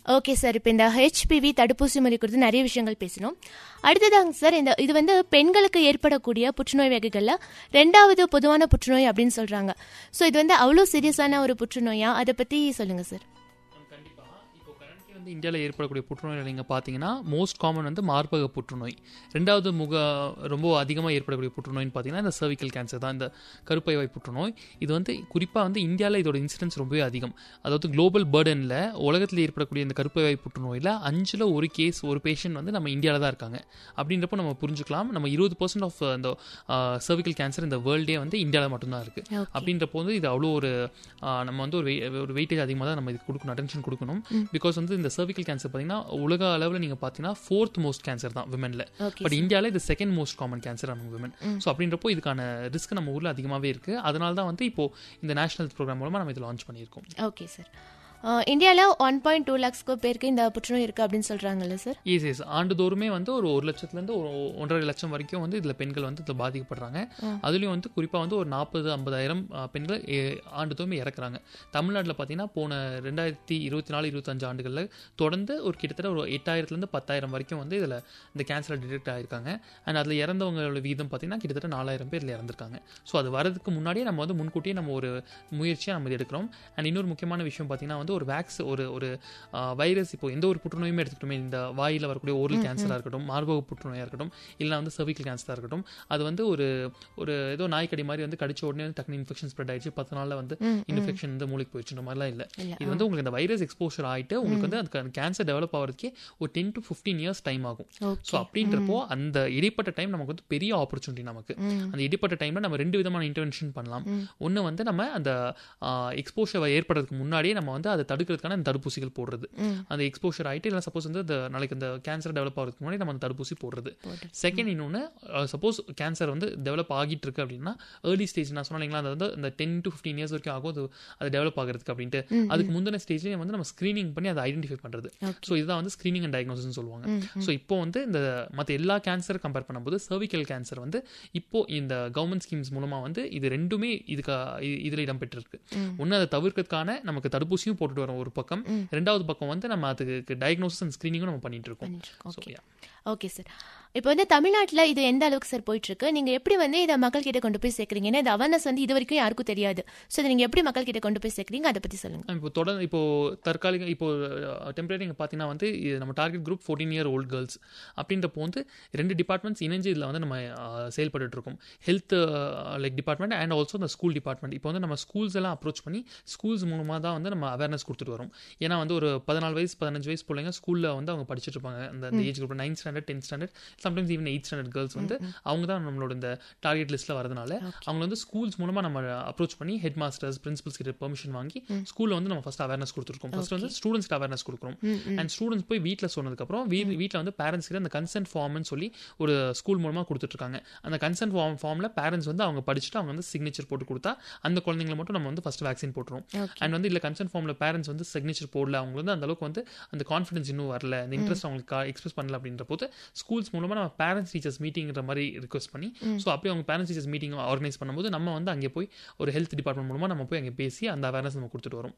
Okay sir இப்போ இந்த HPV தடுப்பூசி முறை குறித்து நிறைய விஷயங்கள் பேசணும் அடுத்ததாங்க சார் இந்த இது வந்து பெண்களுக்கு ஏற்படக்கூடிய புற்றுநோய் வகைகளில் ரெண்டாவது பொதுவான புற்றுநோய் அப்படின்னு சொல்கிறாங்க ஸோ இது வந்து அவ்வளோ சீரியஸான ஒரு புற்றுநோயா அதை பற்றி சொல்லுங்கள் சார் கண்டிப்பாக இப்போ கரண்ட்லி வந்து இந்தியாவில் ஏற்படக்கூடிய புற்றுநோய் நீங்கள் பார்த்தீங்கன்னா மோஸ்ட் காமன் வந்து மார்பக புற்றுநோய் ரெண்டாவது முக ரொம்ப அதிகமாக ஏற்படக்கூடிய புற்றுநோய்னு பார்த்தீங்கன்னா இந்த சர்விக்கல் கேன்சர் தான் இந்த கருப்பை வாய் புற்றுநோய் இது வந்து குறிப்பாக வந்து இந்தியாவில் இதோட இன்சிடென்ஸ் ரொம்பவே அதிகம் அதாவது குளோபல் பேர்டனில் உலகத்தில் ஏற்படக்கூடிய இந்த கருப்பை வாய் புற்றுநோயில் அஞ்சில் ஒரு கேஸ் ஒரு பேஷண்ட் வந்து நம்ம இந்தியாவில் தான் இருக்காங்க அப்படின்றப்போ நம்ம புரிஞ்சுக்கலாம் நம்ம இருபது பர்சன்ட் ஆஃப் இந்த சர்விக்கல் கேன்சர் இந்த வேர்ல்டே வந்து இந்தியாவில் மட்டும்தான் இருக்குது Okay. அப்படின்றப்போ வந்து இது அவ்வளோ ஒரு ஆஹ், நம்ம வந்து ஒரு வெய்- ஒரு வெயிட்டேஜ் அதிகமாக தான் நம்ம இதுக்கு கொடுக்கணும் அட்டென்ஷன் கொடுக்கணும் பிகாஸ் வந்து இந்த சர்விக்கல் கேன்சர் பார்த்தீங்கன்னா உலக அளவில் நீங்கள் பார்த்தீங்கன்னா ஃபோர்த் மோஸ்ட் கேன்சர் தான் விமனில் ஓகே பட் இந்தியாவில் இது second most common cancer among women so அப்படின்றப்போ இதுக்கான ரிஸ்க் நம்ம ஊரில் அதிகமாகவே இருக்குது அதனால தான் வந்து இப்போ இந்த நேஷனல் ப்ரோக்ராம் மூலமாக நம்ம இதை லான்ச் பண்ணியிருக்கோம் ஓகே சார் இந்தியாவில் ஒன் பாயிண்ட் டூ லேக்ஸ்க்கு பேருக்கு இந்த புற்றுநோய் இருக்குது அப்படின்னு சொல்கிறாங்கல்ல சார் எஸ் எஸ் ஆண்டுதோறுமே வந்து ஒரு ஒரு லட்சத்துலேருந்து ஒரு ஒன்றரை லட்சம் வரைக்கும் வந்து இதில் பெண்கள் வந்து இதில் பாதிக்கப்படுறாங்க அதுலேயும் வந்து குறிப்பாக வந்து ஒரு நாற்பது ஐம்பதாயிரம் அஹ், பெண்கள் ஏ- ஆண்டுதோறுமே இறக்குறாங்க தமிழ்நாட்டில் பார்த்தீங்கன்னா போன ரெண்டாயிரத்தி இருபத்தி நாலு இருபத்தஞ்சு ஆண்டுகளில் தொடர்ந்து ஒரு கிட்டத்தட்ட ஒரு எட்டாயிரத்துலேருந்து பத்தாயிரம் வரைக்கும் வந்து இதில் இந்த கேன்சர் டிடெக்ட் ஆயிருக்காங்க அண்ட் அதில் இறந்தவங்களோட வீதம் பார்த்தீங்கன்னா கிட்டத்தட்ட நாலாயிரம் பேர் இதில் இறந்துருக்காங்க ஸோ அது வரதுக்கு முன்னாடியே நம்ம வந்து முன்கூட்டியே நம்ம ஒரு முயற்சியாக நம்ம இது எடுக்கிறோம் அண்ட் இன்னொரு முக்கியமான விஷயம் பார்த்தீங்கன்னா வந்து ஒரு வேக்ஸ் ஒரு ஒரு வைரஸ் இப்போ எந்த ஒரு புற்றுநோயுமே எடுத்துக்கிட்டோமே இந்த வாயில் வரக்கூடிய ஓரல் கேன்சராக இருக்கட்டும் மார்பக புற்றுநோயாக இருக்கட்டும் இல்லை வந்து cervical கேன்சராக இருக்கட்டும் அது வந்து ஒரு ஒரு ஏதோ நாய்க்கடி மாதிரி வந்து கடிச்ச உடனே வந்து டக்குனு இன்ஃபெக்ஷன் ஸ்ப்ரெட் ஆயிடுச்சு பத்து நாளில் வந்து இன்ஃபெக்ஷன் வந்து மூளைக்கு போயிடுச்சுன்ற மாதிரிலாம் இல்லை இல்ல, இது வந்து உங்களுக்கு இந்த வைரஸ் எக்ஸ்போஷர் ஆயிட்டு உங்களுக்கு வந்து அதுக்கு கேன்சர் டெவலப் ஆகிறதுக்கே ஒரு ten to fifteen years time ஆகும் ஓகே ஸோ அப்படின்றப்போ அந்த இடைப்பட்ட டைம் நமக்கு வந்து பெரிய ஆப்பர்ச்சுனிட்டி நமக்கு அந்த இடைப்பட்ட டைம்ல நம்ம ரெண்டு விதமான இன்டர்வென்ஷன் பண்ணலாம் ஒன்று வந்து நம்ம அந்த எக்ஸ்போஷர் ஏற்படுறதுக்கு முன்னாடியே நம்ம வந்து அதை தடுக்கிறதுக்கான அந்த தடுப்பூசிகள் போடுறது அந்த எக்ஸ்போஷர் ஆயிட்டு இல்லை சப்போஸ் வந்து இந்த நாளைக்கு அந்த கேன்சர் டெவலப் ஆகிறதுக்கு முன்னாடி நம்ம அந்த தடுப்பூசி போடுறது செகண்ட் இன்னொன்று சப்போஸ் கேன்சர் வந்து டெவலப் ஆகிட்டு இருக்கு அப்படின்னா ஏர்லி ஸ்டேஜ் நான் சொன்னீங்களா அது வந்து இந்த டென் டு ஃபிஃப்டீன் இயர்ஸ் வரைக்கும் ஆகும் அது அது டெவலப் ஆகிறதுக்கு அப்படின்ட்டு அதுக்கு முந்தின ஸ்டேஜ்லேயே வந்து நம்ம ஸ்க்ரீனிங் பண்ணி அதை ஐடென்டிஃபை பண்ணுறது ஸோ இதுதான் வந்து ஸ்க்ரீனிங் அண்ட் டயக்னோசிஸ் சொல்லுவாங்க ஸோ இப்போ வந்து இந்த மற்ற எல்லா கேன்சர் கம்பேர் பண்ணும்போது cervical கேன்சர் வந்து இப்போ இந்த கவர்மெண்ட் ஸ்கீம்ஸ் மூலமாக வந்து இது ரெண்டுமே இதுக்கு இதில் இடம்பெற்றிருக்கு ஒன்று அதை தவிர்க்கிறதுக்கான நமக்கு தடுப்பூசியும் போட்டுட்டு வரோம் ஒரு பக்கம் ரெண்டாவது பக்கம் வந்து நம்ம அதுக்கு டயக்னோசிஸ் அண்ட் ஸ்க்ரீனிங்கும் நம்ம பண்ணிட்டு இருக்கோம் ஸோ ஓகே ஓகே சார் இப்போ வந்து தமிழ்நாட்டில் இது எந்த அளவுக்கு சார் போயிட்டு இருக்கு நீங்க எப்படி வந்து இதை மக்கள் கிட்ட கொண்டு போய் சேர்க்குறீங்க ஏன்னா இந்த அவேர்னஸ் வந்து இது வரைக்கும் யாருக்கும் தெரியாது ஸோ இதை நீங்க எப்படி மக்கள் கிட்ட கொண்டு போய் சேர்க்குறீங்க அதை பத்தி சொல்லுங்க இப்போ தொடர்ந்து இப்போ தற்காலிக இப்போ டெம்பரரி பார்த்தீங்கன்னா வந்து இது நம்ம target group fourteen year old girls அப்படின்றப்போ வந்து ரெண்டு டிபார்ட்மெண்ட்ஸ் இணைஞ்சு இதில் வந்து நம்ம அஹ், செயல்பட்டுட்டு இருக்கோம் health like department and also இந்த ஸ்கூல் டிபார்ட்மெண்ட் இப்போ வந்து நம்ம ஸ்கூல்ஸ் எல்லாம் அப்ரோச் பண்ணி ஸ்கூல்ஸ் மூலமாக தான் வந்து நம்ம அவேர்னஸ் கொடுத்துட்டு வரோம் ஏன்னா வந்து ஒரு பதினாலு வயசு பதினஞ்சு வயசு பிள்ளைங்க ஸ்கூலில் வந்து அவங்க படிச்சுட்டு இருப்பாங்க அந்த அந்த age group ninth standard tenth standard sometimes even eight standard girls வந்து அவங்க தான் நம்மளோட இந்த டார்கெட் லிஸ்ட்டில் வரதுனால அவங்க வந்து ஸ்கூல்ஸ் மூலமாக நம்ம அப்ரோச் பண்ணி ஹெட் மாஸ்டர்ஸ் பிரின்சிபல்ஸ் கிட்ட பெர்மிஷன் வாங்கி ஸ்கூலில் வந்து நம்ம ஃபஸ்ட் அவேர்னஸ் கொடுத்துருக்கோம் ஃபர்ஸ்ட் வந்து ஸ்டூடெண்ட்ஸ்க்கு அவேர்னஸ் கொடுக்குறோம் அண்ட் ஸ்டூடெண்ட்ஸ் போய் வீட்டில் சொன்னதுக்கப்புறம் வீ வீட்டில் வந்து பேரண்ட்ஸ் கிட்ட அந்த கன்சென்ட் ஃபார்ம்னு சொல்லி ஒரு ஸ்கூல் மூலமாக கொடுத்துட்ருக்காங்க அந்த கன்சென்ட் ஃபார்ம் ஃபார்மில் பேரண்ட்ஸ் வந்து அவங்க படிச்சுட்டு அவங்க வந்து சிக்னேச்சர் போட்டு கொடுத்தா அந்த குழந்தைங்களை மட்டும் நம்ம வந்து ஃபஸ்ட் வேக்சின் போட்டுருவோம் அண்ட் வந்து இல்லை கன்சென்ட் ஃபார்மில் பேரண்ட்ஸ் வந்து சிக்னேச்சர் போடல அவங்க வந்து அந்த அளவுக்கு வந்து அந்த கான்ஃபிடன்ஸ் இன்னும் வரல அந்த இன்ட்ரெஸ்ட் அவங்களுக்கு எக்ஸ்பிரஸ் பண்ணல அப்படின்ற போது ஸ்கூல்ஸ் மூலமாக நம்ம பேரண்ட்ஸ் டீச்சர்ஸ் மீட்டிங்கிற மாதிரி ரிக்வஸ்ட் பண்ணி ஸோ அப்படியே அவங்க பேரண்ட்ஸ் டீச்சர்ஸ் மீட்டிங் ஆர்கனைஸ் பண்ணும்போது நம்ம வந்து அங்கே போய் ஒரு ஹெல்த் டிபார்ட்மெண்ட் மூலமாக நம்ம போய் அங்கே பேசி அந்த அவேர்னஸ் நம்ம கொடுத்துட்டு வரோம்